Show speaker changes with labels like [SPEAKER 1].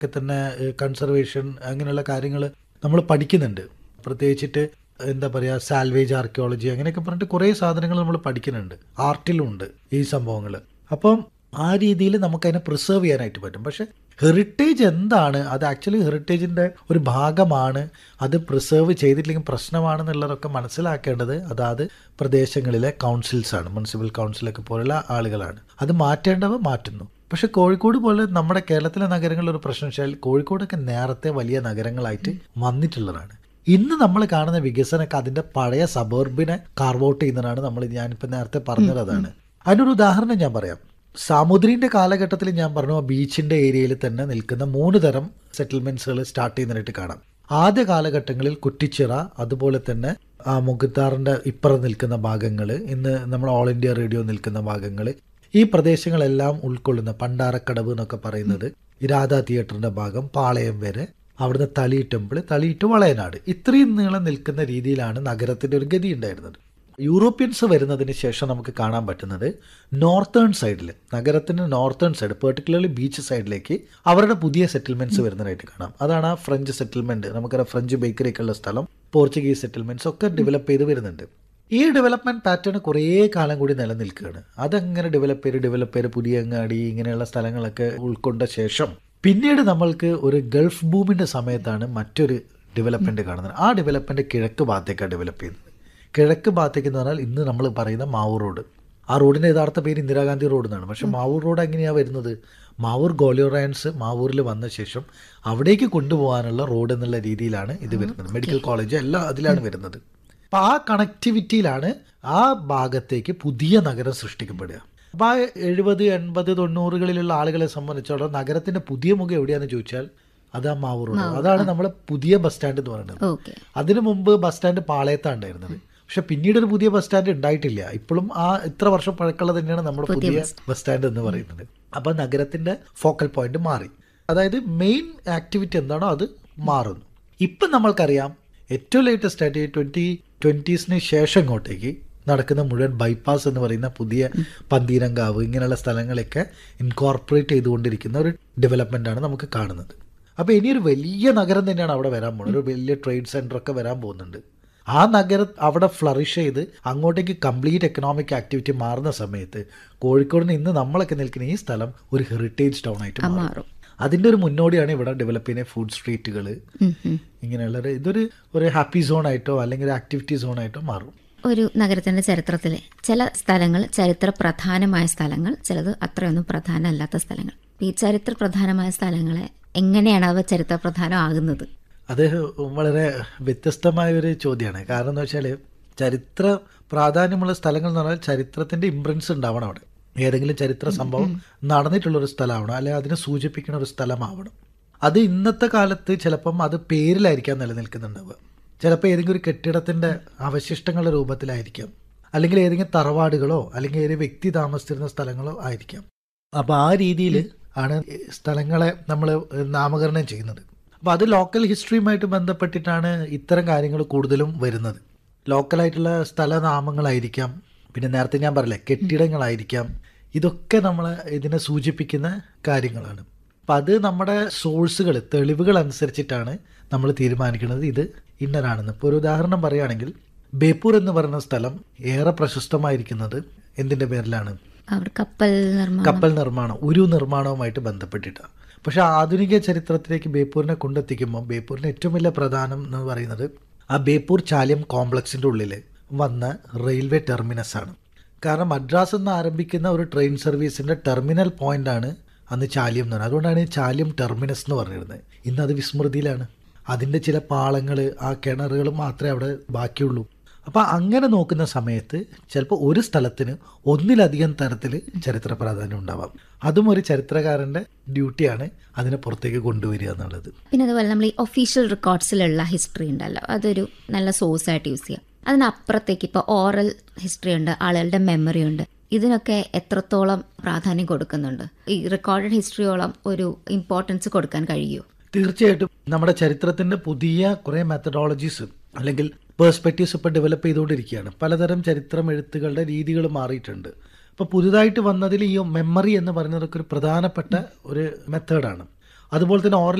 [SPEAKER 1] ഒക്കെ തന്നെ കൺസർവേഷൻ അങ്ങനെയുള്ള കാര്യങ്ങൾ നമ്മൾ പഠിക്കുന്നുണ്ട് പ്രത്യേകിച്ചിട്ട് എന്താ പറയുക സാൽവേജ് ആർക്കിയോളജി അങ്ങനെയൊക്കെ പറഞ്ഞിട്ട് കുറേ സാധനങ്ങൾ നമ്മൾ പഠിക്കുന്നുണ്ട് ആർട്ടിലുണ്ട് ഈ സംഭവങ്ങൾ അപ്പം ആ രീതിയിൽ നമുക്ക് അതിനെ പ്രിസർവ് ചെയ്യാനായിട്ട് പറ്റും പക്ഷെ ഹെറിറ്റേജ് എന്താണ് അത് ആക്ച്വലി ഹെറിറ്റേജിൻ്റെ ഒരു ഭാഗമാണ് അത് പ്രിസർവ് ചെയ്തിട്ടില്ലെങ്കിൽ പ്രശ്നമാണെന്നുള്ളതൊക്കെ മനസ്സിലാക്കേണ്ടത് അതാത് പ്രദേശങ്ങളിലെ കൗൺസിൽസാണ് മുനിസിപ്പൽ കൗൺസിലൊക്കെ പോലുള്ള ആളുകളാണ് അത് മാറ്റേണ്ടവ മാറ്റുന്നു പക്ഷെ കോഴിക്കോട് പോലെ നമ്മുടെ കേരളത്തിലെ നഗരങ്ങളിൽ ഒരു പ്രശ്നം വെച്ചാൽ കോഴിക്കോടൊക്കെ നേരത്തെ വലിയ നഗരങ്ങളായിട്ട് വന്നിട്ടുള്ളതാണ് ഇന്ന് നമ്മൾ കാണുന്ന വികസനമൊക്കെ അതിന്റെ പഴയ സബർബിനെ കാർവ് ഔട്ട് ചെയ്യുന്നതാണ് നമ്മൾ ഞാനിപ്പോൾ നേരത്തെ പറഞ്ഞത് അതാണ് അതിനൊരു ഉദാഹരണം ഞാൻ പറയാം സാമുദ്രിന്റെ കാലഘട്ടത്തിൽ ഞാൻ പറഞ്ഞു ആ ബീച്ചിന്റെ ഏരിയയിൽ തന്നെ നിൽക്കുന്ന മൂന്ന് തരം സെറ്റിൽമെന്റ്സുകൾ സ്റ്റാർട്ട് ചെയ്യുന്നതായിട്ട് കാണാം ആദ്യ കാലഘട്ടങ്ങളിൽ കുറ്റിച്ചിറ അതുപോലെ തന്നെ ആ മുഖത്താറിന്റെ ഇപ്പുറം നിൽക്കുന്ന ഭാഗങ്ങൾ ഇന്ന് നമ്മൾ ഓൾ ഇന്ത്യ റേഡിയോ നിൽക്കുന്ന ഭാഗങ്ങൾ ഈ പ്രദേശങ്ങളെല്ലാം ഉൾക്കൊള്ളുന്ന പണ്ടാരക്കടവ് എന്നൊക്കെ പറയുന്നത് രാധാ തിയേറ്ററിന്റെ ഭാഗം പാളയം വരെ അവിടുന്ന് തളി ടെമ്പിൾ തളിയിട്ട് വളയനാട് ഇത്രയും നീളം നിൽക്കുന്ന രീതിയിലാണ് നഗരത്തിന്റെ ഒരു ഗതി ഉണ്ടായിരുന്നത് യൂറോപ്യൻസ് വരുന്നതിന് ശേഷം നമുക്ക് കാണാൻ പറ്റുന്നത് നോർത്തേൺ സൈഡിൽ നഗരത്തിന്റെ നോർത്തേൺ സൈഡ് പെർട്ടിക്കുലർലി ബീച്ച് സൈഡിലേക്ക് അവരുടെ പുതിയ സെറ്റിൽമെന്റ്സ് വരുന്നതായിട്ട് കാണാം അതാണ് ആ ഫ്രഞ്ച് സെറ്റിൽമെന്റ് നമുക്കറിയാം ഫ്രഞ്ച് ബേക്കറി ഒക്കെ ഉള്ള സ്ഥലം പോർച്ചുഗീസ് സെറ്റിൽമെന്റ്സ് ഒക്കെ ഡെവലപ്പ് ചെയ്ത് വരുന്നുണ്ട് ഈ ഡെവലപ്മെന്റ് പാറ്റേൺ കുറേ കാലം കൂടി നിലനിൽക്കുകയാണ് അതങ്ങനെ ഡെവലപ്പ് ചെയ്ത് ഡെവലപ്പ് ചെയ്ത് പുതിയ അങ്ങാടി ഇങ്ങനെയുള്ള സ്ഥലങ്ങളൊക്കെ ഉൾക്കൊണ്ട ശേഷം പിന്നീട് നമ്മൾക്ക് ഒരു ഗൾഫ് ബൂമിന്റെ സമയത്താണ് മറ്റൊരു ഡെവലപ്മെന്റ് കാണുന്നത് ആ ഡെവലപ്മെന്റ് കിഴക്ക് ഭാഗത്തേക്കാണ് ഡെവലപ്പ് ചെയ്യുന്നത് കിഴക്ക് ഭാഗത്തേക്ക് എന്ന് പറഞ്ഞാൽ ഇന്ന് നമ്മൾ പറയുന്ന മാവൂർ റോഡ് ആ റോഡിന്റെ യഥാർത്ഥ പേര് ഇന്ദിരാഗാന്ധി റോഡ് എന്നാണ് പക്ഷെ മാവൂർ റോഡ് എങ്ങനെയാണ് വരുന്നത് മാവൂർ ഗോളിയോറയൻസ് മാവൂരിൽ വന്ന ശേഷം അവിടേക്ക് കൊണ്ടുപോകാനുള്ള റോഡ് എന്നുള്ള രീതിയിലാണ് ഇത് വരുന്നത് മെഡിക്കൽ കോളേജ് എല്ലാം അതിലാണ് വരുന്നത് അപ്പം ആ കണക്ടിവിറ്റിയിലാണ് ആ ഭാഗത്തേക്ക് പുതിയ നഗരം സൃഷ്ടിക്കപ്പെടുക അപ്പോൾ ആ എഴുപത് എൺപത് തൊണ്ണൂറുകളിലുള്ള ആളുകളെ സംബന്ധിച്ചിടത്തോളം നഗരത്തിന്റെ പുതിയ മുഖം എവിടെയാണെന്ന് ചോദിച്ചാൽ അത് ആ മാവൂർ റോഡ് അതാണ് നമ്മളെ പുതിയ ബസ് സ്റ്റാൻഡ് എന്ന് പറയുന്നത്
[SPEAKER 2] ഓക്കെ
[SPEAKER 1] അതിനു മുമ്പ് ബസ് സ്റ്റാൻഡ് പാളയത്താണ് ഉണ്ടായിരുന്നത് പക്ഷെ പിന്നീട് ഒരു പുതിയ ബസ് സ്റ്റാൻഡ് ഉണ്ടായിട്ടില്ല ഇപ്പോഴും ആ ഇത്ര വർഷം പഴക്കമുള്ള തന്നെയാണ് നമ്മുടെ പുതിയ ബസ് സ്റ്റാൻഡ് എന്ന് പറയുന്നത് അപ്പൊ നഗരത്തിന്റെ ഫോക്കൽ പോയിന്റ് മാറി അതായത് മെയിൻ ആക്ടിവിറ്റി എന്താണോ അത് മാറുന്നു ഇപ്പം നമ്മൾക്കറിയാം ഏറ്റവും ലേറ്റസ്റ്റ് ആയിട്ട് ട്വന്റി ട്വന്റീസിന് ശേഷം ഇങ്ങോട്ടേക്ക് നടക്കുന്ന മുഴുവൻ ബൈപ്പാസ് എന്ന് പറയുന്ന പുതിയ പന്തീരങ്കാവ് ഇങ്ങനെയുള്ള സ്ഥലങ്ങളൊക്കെ ഇൻകോർപ്പറേറ്റ് ചെയ്തുകൊണ്ടിരിക്കുന്ന ഒരു ഡെവലപ്മെന്റ് ആണ് നമുക്ക് കാണുന്നത് അപ്പോൾ ഇനിയൊരു വലിയ നഗരം തന്നെയാണ് അവിടെ വരാൻ പോകുന്നത് ഒരു വലിയ ട്രേഡ് സെന്റർ ഒക്കെ വരാൻ പോകുന്നുണ്ട് ആ നഗരം അവിടെ ഫ്ലറിഷ് ചെയ്ത് അങ്ങോട്ടേക്ക് കംപ്ലീറ്റ് എക്കണോമിക് ആക്ടിവിറ്റി മാറുന്ന സമയത്ത് കോഴിക്കോടിന് ഇന്ന് നമ്മളൊക്കെ നിൽക്കുന്ന ഈ സ്ഥലം ഒരു ഹെറിറ്റേജ് ടൗൺ ആയിട്ട് മാറും
[SPEAKER 2] മാറും
[SPEAKER 1] അതിന്റെ ഒരു മുന്നോടിയാണ് ഇവിടെ ഡെവലപ്പ് ചെയ്യുന്ന ഫുഡ് സ്ട്രീറ്റുകൾ
[SPEAKER 2] ഉം, ഉം.
[SPEAKER 1] ഇങ്ങനെയുള്ള ഒരു- ഇതൊരു ഒരു ഹാപ്പി സോൺ ആയിട്ടോ അല്ലെങ്കിൽ ഒരു ആക്ടിവിറ്റി സോൺ ആയിട്ടോ മാറും
[SPEAKER 2] ഒരു നഗരത്തിന്റെ ചരിത്രത്തിലെ ചില സ്ഥലങ്ങൾ ചരിത്ര പ്രധാനമായ സ്ഥലങ്ങൾ ചിലത് അത്രയൊന്നും പ്രധാനമല്ലാത്ത സ്ഥലങ്ങൾ ഈ ചരിത്ര പ്രധാനമായ സ്ഥലങ്ങളെ എങ്ങനെയാണ് അവ ചരിത്ര പ്രധാനമാകുന്നത്
[SPEAKER 1] അത് വളരെ വ്യത്യസ്തമായ ഒരു ചോദ്യമാണ് കാരണം എന്ന് വെച്ചാൽ ചരിത്ര പ്രാധാന്യമുള്ള സ്ഥലങ്ങൾ എന്ന് പറഞ്ഞാൽ ചരിത്രത്തിന്റെ ഇംപ്രൻസ് ഉണ്ടാവണം അവിടെ ഏതെങ്കിലും ചരിത്ര സംഭവം നടന്നിട്ടുള്ള ഒരു സ്ഥലമാവണം അല്ലെങ്കിൽ അതിനെ സൂചിപ്പിക്കുന്ന ഒരു സ്ഥലമാവണം അത് ഇന്നത്തെ കാലത്ത് ചിലപ്പം അത് പേരിലായിരിക്കാം നിലനിൽക്കുന്നുണ്ടാവുക ചിലപ്പോൾ ഏതെങ്കിലും ഒരു കെട്ടിടത്തിന്റെ അവശിഷ്ടങ്ങളുടെ രൂപത്തിലായിരിക്കാം അല്ലെങ്കിൽ ഏതെങ്കിലും തറവാടുകളോ അല്ലെങ്കിൽ ഏതെങ്കിലും വ്യക്തി താമസിച്ചിരുന്ന സ്ഥലങ്ങളോ ആയിരിക്കാം അപ്പോൾ ആ രീതിയിൽ ആണ് സ്ഥലങ്ങളെ നമ്മൾ നാമകരണം ചെയ്യുന്നത് അപ്പോൾ അത് ലോക്കൽ ഹിസ്റ്ററിയുമായിട്ട് ബന്ധപ്പെട്ടിട്ടാണ് ഇത്തരം കാര്യങ്ങൾ കൂടുതലും വരുന്നത് ലോക്കലായിട്ടുള്ള സ്ഥലനാമങ്ങളായിരിക്കാം പിന്നെ നേരത്തെ ഞാൻ പറഞ്ഞില്ലേ കെട്ടിടങ്ങളായിരിക്കാം ഇതൊക്കെ നമ്മൾ ഇതിനെ സൂചിപ്പിക്കുന്ന കാര്യങ്ങളാണ് അപ്പം അത് നമ്മുടെ സോഴ്സുകൾ തെളിവുകൾ അനുസരിച്ചിട്ടാണ് നമ്മൾ തീരുമാനിക്കുന്നത് ഇത് ഇന്നരാണെന്ന് ഇപ്പോൾ ഒരു ഉദാഹരണം പറയുകയാണെങ്കിൽ ബേപ്പൂർ എന്ന് പറയുന്ന സ്ഥലം ഏറെ പ്രശസ്തമായിരിക്കുന്നത് എന്തിൻ്റെ പേരിലാണ്
[SPEAKER 2] അവിടെ കപ്പൽ നിർമ്മാണം
[SPEAKER 1] കപ്പൽ നിർമ്മാണം ഉരു നിർമ്മാണവുമായിട്ട് ബന്ധപ്പെട്ടിട്ടാണ് പക്ഷെ ആധുനിക ചരിത്രത്തിലേക്ക് ബേപ്പൂരിനെ കൊണ്ടെത്തിക്കുമ്പോൾ ബേപ്പൂരിന് ഏറ്റവും വലിയ പ്രധാനം എന്ന് പറയുന്നത് ആ ബേപ്പൂർ ചാലിയം കോംപ്ലക്സിന്റെ ഉള്ളിൽ വന്ന റെയിൽവേ ടെർമിനസ് ആണ് കാരണം മദ്രാസ് എന്ന് ആരംഭിക്കുന്ന ഒരു ട്രെയിൻ സർവീസിന്റെ ടെർമിനൽ പോയിന്റ് ആണ് അന്ന് ചാലിയം എന്ന് പറയുന്നത് അതുകൊണ്ടാണ് ഈ ചാലിയം ടെർമിനസ് എന്ന് പറഞ്ഞിരുന്നത് ഇന്ന് അത് വിസ്മൃതിയിലാണ് അതിൻ്റെ ചില പാളങ്ങൾ ആ കിണറുകൾ മാത്രമേ അവിടെ ബാക്കിയുള്ളൂ അപ്പം അങ്ങനെ നോക്കുന്ന സമയത്ത് ചിലപ്പോൾ ഒരു സ്ഥലത്തിന് ഒന്നിലധികം തരത്തിൽ ചരിത്ര പ്രാധാന്യം ഉണ്ടാവാം അതും ഒരു ചരിത്രകാരൻ്റെ ഡ്യൂട്ടിയാണ് അതിനെ പുറത്തേക്ക് കൊണ്ടുവരിക എന്നുള്ളത്
[SPEAKER 2] പിന്നെ അതുപോലെ നമ്മൾ ഈ ഒഫീഷ്യൽ റെക്കോർഡ്സിലുള്ള ഹിസ്റ്ററി ഉണ്ടല്ലോ അതൊരു നല്ല സോഴ്സ് ആയിട്ട് യൂസ് ചെയ്യാം അതിനപ്പുറത്തേക്ക് ഇപ്പോൾ ഓറൽ ഹിസ്റ്ററി ഉണ്ട് ആളുകളുടെ മെമ്മറി ഉണ്ട് ഇതിനൊക്കെ എത്രത്തോളം പ്രാധാന്യം കൊടുക്കുന്നുണ്ട് ഈ റെക്കോർഡഡ് ഹിസ്റ്ററിയോളം ഒരു ഇമ്പോർട്ടൻസ് കൊടുക്കാൻ കഴിയുമോ
[SPEAKER 1] തീർച്ചയായിട്ടും നമ്മുടെ ചരിത്രത്തിന്റെ പുതിയ കുറേ മെത്തഡോളജീസ് അല്ലെങ്കിൽ പേഴ്സ്പെക്റ്റീവ്സ് ഇപ്പോൾ ഡെവലപ്പ് ചെയ്തുകൊണ്ടിരിക്കുകയാണ് പലതരം ചരിത്രം എഴുത്തുകളുടെ രീതികൾ മാറിയിട്ടുണ്ട് അപ്പോൾ പുതുതായിട്ട് വന്നതിൽ ഈ മെമ്മറി എന്ന് പറയുന്നതൊക്കെ ഒരു പ്രധാനപ്പെട്ട ഒരു മെത്തേഡാണ് അതുപോലെ തന്നെ ഓറൽ